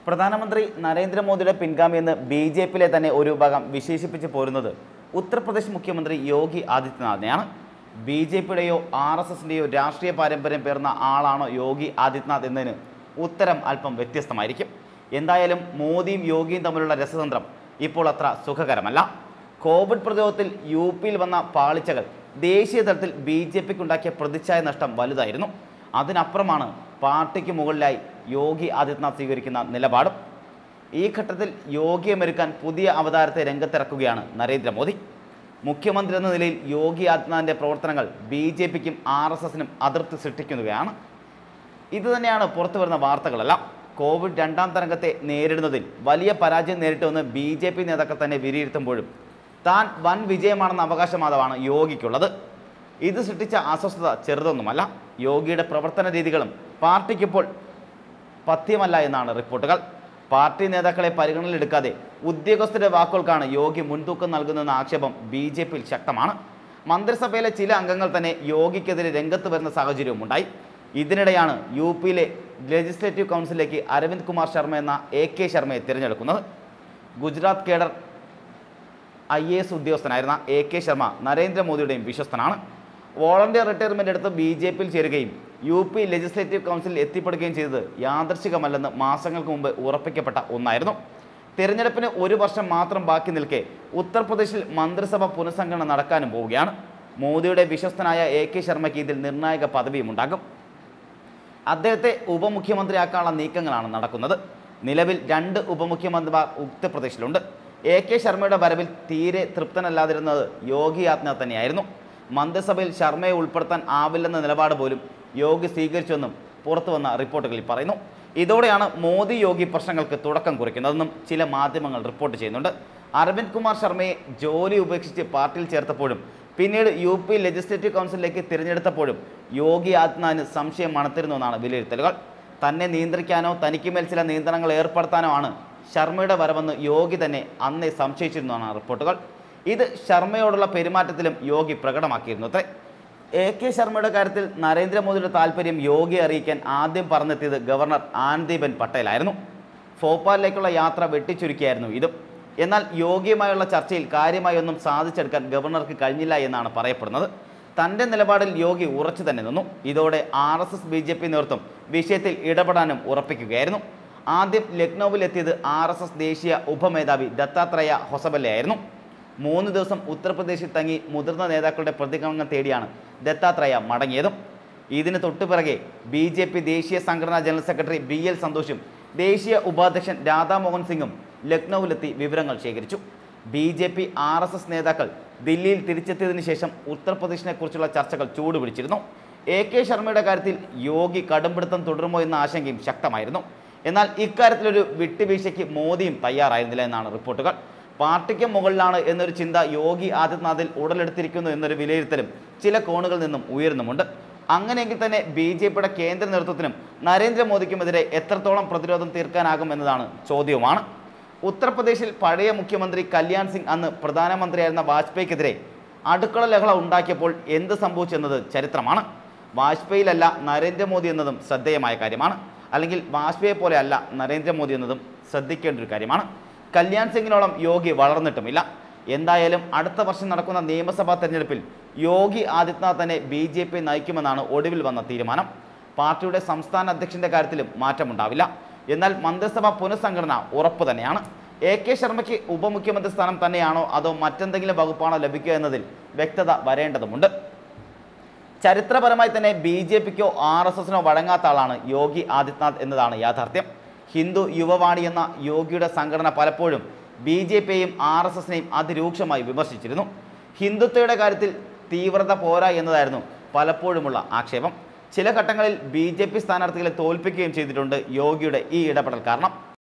പ്രധാനമന്ത്രി നരേന്ദ്രമോദിയുടെ പിൻഗാമിയെന്ന് B J പിയിലെ തന്നെ ഒരു വിഭാഗം വിശേഷിപ്പിച്ച് പോരുന്നത് ഉത്തർപ്രദേശ് മുഖ്യമന്ത്രി യോഗി ആദിത്യനാഥിനെയാണ് ബി ജെ പിയുടെയോ ആർ എസ് എസിൻ്റെയോ രാഷ്ട്രീയ പാരമ്പര്യം പേർന്ന ആളാണോ യോഗി ആദിത്യനാഥ് എന്നതിന് ഉത്തരം അല്പം വ്യത്യസ്തമായിരിക്കും എന്തായാലും മോദിയും യോഗിയും തമ്മിലുള്ള രസതന്ത്രം ഇപ്പോൾ അത്ര സുഖകരമല്ല കോവിഡ് പ്രതിരോധത്തിൽ യു പിയിൽ വന്ന പാളിച്ചകൾ ദേശീയ തലത്തിൽ ബി ജെ പിക്ക് ഉണ്ടാക്കിയ പ്രതിച്ഛായ നഷ്ടം വലുതായിരുന്നു അതിനപ്പുറമാണ് പാർട്ടിക്ക് മുകളിലായി യോഗി ആദിത്യനാഥ് സ്വീകരിക്കുന്ന നിലപാടും ഈ ഘട്ടത്തിൽ യോഗിയെ മെരുക്കാൻ പുതിയ അവതാരത്തെ രംഗത്തിറക്കുകയാണ് നരേന്ദ്രമോദി മുഖ്യമന്ത്രി എന്ന നിലയിൽ യോഗി ആദിത്യനാഥിൻ്റെ പ്രവർത്തനങ്ങൾ ബി ജെ പിക്കും ആർ എസ് എസിനും അതിർത്തി സൃഷ്ടിക്കുകയാണ് ഇത് തന്നെയാണ് പുറത്തു വരുന്ന വാർത്തകളെല്ലാം കോവിഡ് രണ്ടാം തരംഗത്തെ നേരിടുന്നതിൽ വലിയ പരാജയം നേരിട്ടുവെന്ന് ബി ജെ പി നേതാക്കൾ തന്നെ വിലയിരുത്തുമ്പോഴും താൻ വൻ വിജയമാണെന്ന അവകാശവാദമാണ് യോഗിക്കുള്ളത് ഇത് സൃഷ്ടിച്ച അസ്വസ്ഥത ചെറുതൊന്നുമല്ല യോഗിയുടെ പ്രവർത്തന രീതികളും പാർട്ടിക്കിപ്പോൾ പഥ്യമല്ല എന്നാണ് റിപ്പോർട്ടുകൾ പാർട്ടി നേതാക്കളെ പരിഗണനയിലെടുക്കാതെ ഉദ്യോഗസ്ഥരുടെ വാക്കുകൾക്കാണ് യോഗി മുൻതൂക്കം നൽകുന്നതെന്ന ആക്ഷേപം ബി ജെ പിയിൽ ശക്തമാണ് മന്ത്രിസഭയിലെ ചില അംഗങ്ങൾ തന്നെ യോഗിക്കെതിരെ രംഗത്ത് വരുന്ന സാഹചര്യവും ഉണ്ടായി ഇതിനിടെയാണ് യു പിയിലെ ലെജിസ്ലേറ്റീവ് കൗൺസിലിലേക്ക് അരവിന്ദ് കുമാർ ശർമ്മ എന്ന എ കെ ശർമ്മയെ തിരഞ്ഞെടുക്കുന്നത് Gujarat cadre I A S ഉദ്യോഗസ്ഥനായിരുന്ന എ കെ ശർമ്മ നരേന്ദ്രമോദിയുടെയും വിശ്വസ്തനാണ് വോളണ്ടിയർ റിട്ടയർമെൻ്റ് എടുത്ത് ബി ജെ പിയിൽ ചേരുകയും യു പി ലെജിസ്ലേറ്റീവ് കൗൺസിലിൽ എത്തിപ്പെടുകയും ചെയ്തത് യാദർശികമല്ലെന്ന് മാസങ്ങൾക്ക് മുമ്പ് ഉറപ്പിക്കപ്പെട്ട ഒന്നായിരുന്നു തിരഞ്ഞെടുപ്പിന് ഒരു വർഷം മാത്രം ബാക്കി നിൽക്കെ ഉത്തർപ്രദേശിൽ മന്ത്രിസഭ പുനഃസംഘടന നടക്കാനും പോവുകയാണ് മോദിയുടെ വിശ്വസ്തനായ എ കെ ശർമ്മയ്ക്ക് ഇതിൽ നിർണായക പദവിയും ഉണ്ടാകും അദ്ദേഹത്തെ ഉപമുഖ്യമന്ത്രിയാക്കാനുള്ള നീക്കങ്ങളാണ് നടക്കുന്നത് നിലവിൽ രണ്ട് ഉപമുഖ്യമന്ത്രിമാർ ഉത്തർപ്രദേശിലുണ്ട് എ കെ ശർമ്മയുടെ വരവിൽ തീരെ തൃപ്തനല്ലാതിരുന്നത് യോഗി ആദിത്യനാഥ് തന്നെയായിരുന്നു മന്ത്രിസഭയിൽ ശർമ്മയെ ഉൾപ്പെടുത്താൻ ആവില്ലെന്ന നിലപാട് പോലും യോഗി സ്വീകരിച്ചുവെന്നും പുറത്തു വന്ന റിപ്പോർട്ടുകളിൽ പറയുന്നു ഇതോടെയാണ് മോദി യോഗി പ്രശ്നങ്ങൾക്ക് തുടക്കം കുറിക്കുന്നതെന്നും ചില മാധ്യമങ്ങൾ റിപ്പോർട്ട് ചെയ്യുന്നുണ്ട് അരവിന്ദ് കുമാർ ശർമ്മയെ ജോലി ഉപേക്ഷിച്ച് പാർട്ടിയിൽ ചേർത്തപ്പോഴും പിന്നീട് യു പി ലെജിസ്ലേറ്റീവ് കൗൺസിലിലേക്ക് തിരഞ്ഞെടുത്തപ്പോഴും യോഗി ആദിത്യനാഥിന് സംശയം മണത്തിരുന്നു എന്നാണ് വിലയിരുത്തലുകൾ തന്നെ നിയന്ത്രിക്കാനോ തനിക്ക് മേൽ ചില നിയന്ത്രണങ്ങൾ ഏർപ്പെടുത്താനോ ആണ് ശർമ്മയുടെ വരവെന്ന് യോഗി തന്നെ അന്നേ സംശയിച്ചിരുന്നതാണ് റിപ്പോർട്ടുകൾ ഇത് ശർമ്മയോടുള്ള പെരുമാറ്റത്തിലും യോഗി പ്രകടമാക്കിയിരുന്നു അത്രേ എ കെ ശർമ്മയുടെ കാര്യത്തിൽ നരേന്ദ്രമോദിയുടെ താല്പര്യം യോഗിയെ അറിയിക്കാൻ ആദ്യം പറഞ്ഞെത്തിയത് ഗവർണർ ആനന്ദിബെൻ പട്ടേലായിരുന്നു ഭോപ്പാലിലേക്കുള്ള യാത്ര വെട്ടിച്ചുരുക്കിയായിരുന്നു ഇതും എന്നാൽ യോഗിയുമായുള്ള ചർച്ചയിൽ കാര്യമായി ഒന്നും സാധിച്ചെടുക്കാൻ ഗവർണർക്ക് കഴിഞ്ഞില്ല എന്നാണ് പറയപ്പെടുന്നത് തൻ്റെ നിലപാടിൽ യോഗി ഉറച്ചു തന്നെ നിന്നു ഇതോടെ R S S B J P നേതൃത്വം വിഷയത്തിൽ ഇടപെടാനും ഉറപ്പിക്കുകയായിരുന്നു ആദ്യം ലക്നൌവിലെത്തിയത് ആർ എസ് എസ് ദേശീയ ഉപമേധാവി ദത്താത്രേയ ഹൊസബല്ലയായിരുന്നു മൂന്ന് ദിവസം ഉത്തർപ്രദേശിൽ തങ്ങി മുതിർന്ന നേതാക്കളുടെ പ്രതികരണം തേടിയാണ് ദത്താത്രേയ മടങ്ങിയതും ഇതിന് തൊട്ടുപിറകെ ബി ജെ പി ദേശീയ സംഘടനാ ജനറൽ സെക്രട്ടറി ബി എൽ സന്തോഷും ദേശീയ ഉപാധ്യക്ഷൻ രാധാമോഹൻ സിംഗും ലക്നൌവിലെത്തി വിവരങ്ങൾ ശേഖരിച്ചു B J P R S S നേതാക്കൾ ദില്ലിയിൽ തിരിച്ചെത്തിയതിനു ശേഷം ഉത്തർപ്രദേശിനെ കുറിച്ചുള്ള ചർച്ചകൾ ചൂടുപിടിച്ചിരുന്നു എ കെ ശർമ്മയുടെ കാര്യത്തിൽ യോഗി കടുംപിടുത്തം തുടരുമോ എന്ന ആശങ്കയും ശക്തമായിരുന്നു എന്നാൽ ഇക്കാര്യത്തിലൊരു വിട്ടുവീഴ്ചയ്ക്ക് മോദിയും തയ്യാറായിരുന്നില്ല എന്നാണ് റിപ്പോർട്ടുകൾ പാർട്ടിക്ക് മുകളിലാണ് എന്നൊരു ചിന്ത യോഗി ആദിത്യനാഥിൽ ഉടലെടുത്തിരിക്കുന്നു എന്നൊരു വിലയിരുത്തലും ചില കോണുകളിൽ നിന്നും ഉയരുന്നുമുണ്ട് അങ്ങനെയെങ്കിൽ തന്നെ ബി ജെ പിയുടെ കേന്ദ്ര നേതൃത്വത്തിനും നരേന്ദ്രമോദിക്കുമെതിരെ എത്രത്തോളം പ്രതിരോധം തീർക്കാനാകും എന്നതാണ് ചോദ്യവുമാണ് ഉത്തർപ്രദേശിൽ പഴയ മുഖ്യമന്ത്രി കല്യാൺ സിംഗ് അന്ന് പ്രധാനമന്ത്രിയായിരുന്ന വാജ്പേയിക്കെതിരെ അടുക്കള ലഹള ഉണ്ടാക്കിയപ്പോൾ എന്ത് സംഭവിച്ചെന്നത് ചരിത്രമാണ് വാജ്പേയിലല്ല നരേന്ദ്രമോദി എന്നതും ശ്രദ്ധേയമായ കാര്യമാണ് അല്ലെങ്കിൽ വാജ്പേയിയെ പോലെ അല്ല നരേന്ദ്രമോദി എന്നതും ശ്രദ്ധിക്കേണ്ട ഒരു കാര്യമാണ് കല്യാൺ സിംഗിനോളം യോഗി വളർന്നിട്ടുമില്ല എന്തായാലും അടുത്ത വർഷം നടക്കുന്ന നിയമസഭാ തെരഞ്ഞെടുപ്പിൽ യോഗി ആദിത്യനാഥ് തന്നെ ബി ജെ പി നയിക്കുമെന്നാണ് ഒടുവിൽ വന്ന തീരുമാനം പാർട്ടിയുടെ സംസ്ഥാന അധ്യക്ഷന്റെ കാര്യത്തിലും മാറ്റമുണ്ടാവില്ല എന്നാൽ മന്ത്രിസഭ പുനഃസംഘടന ഉറപ്പ് തന്നെയാണ് എ കെ ശർമ്മയ്ക്ക് ഉപമുഖ്യമന്ത്രി സ്ഥാനം തന്നെയാണോ അതോ മറ്റെന്തെങ്കിലും വകുപ്പാണോ ലഭിക്കുക എന്നതിൽ വ്യക്തത വരേണ്ടതുമുണ്ട് ചരിത്രപരമായി തന്നെ ബി ജെ പിക്കോ ആർ എസ് എസിനോ വഴങ്ങാത്ത ആളാണ് യോഗി ആദിത്യനാഥ് എന്നതാണ് യാഥാർത്ഥ്യം ഹിന്ദു യുവവാണി എന്ന യോഗിയുടെ സംഘടന പലപ്പോഴും ബി ജെ പിയെയും ആർ എസ് എസിനെയും അതിരൂക്ഷമായി വിമർശിച്ചിരുന്നു ഹിന്ദുത്വയുടെ കാര്യത്തിൽ തീവ്രത പോരാ എന്നതായിരുന്നു പലപ്പോഴുമുള്ള ആക്ഷേപം ചില ഘട്ടങ്ങളിൽ ബി ജെ പി സ്ഥാനാർത്ഥികളെ തോൽപ്പിക്കുകയും ചെയ്തിട്ടുണ്ട് യോഗിയുടെ ഈ ഇടപെടൽ കാരണം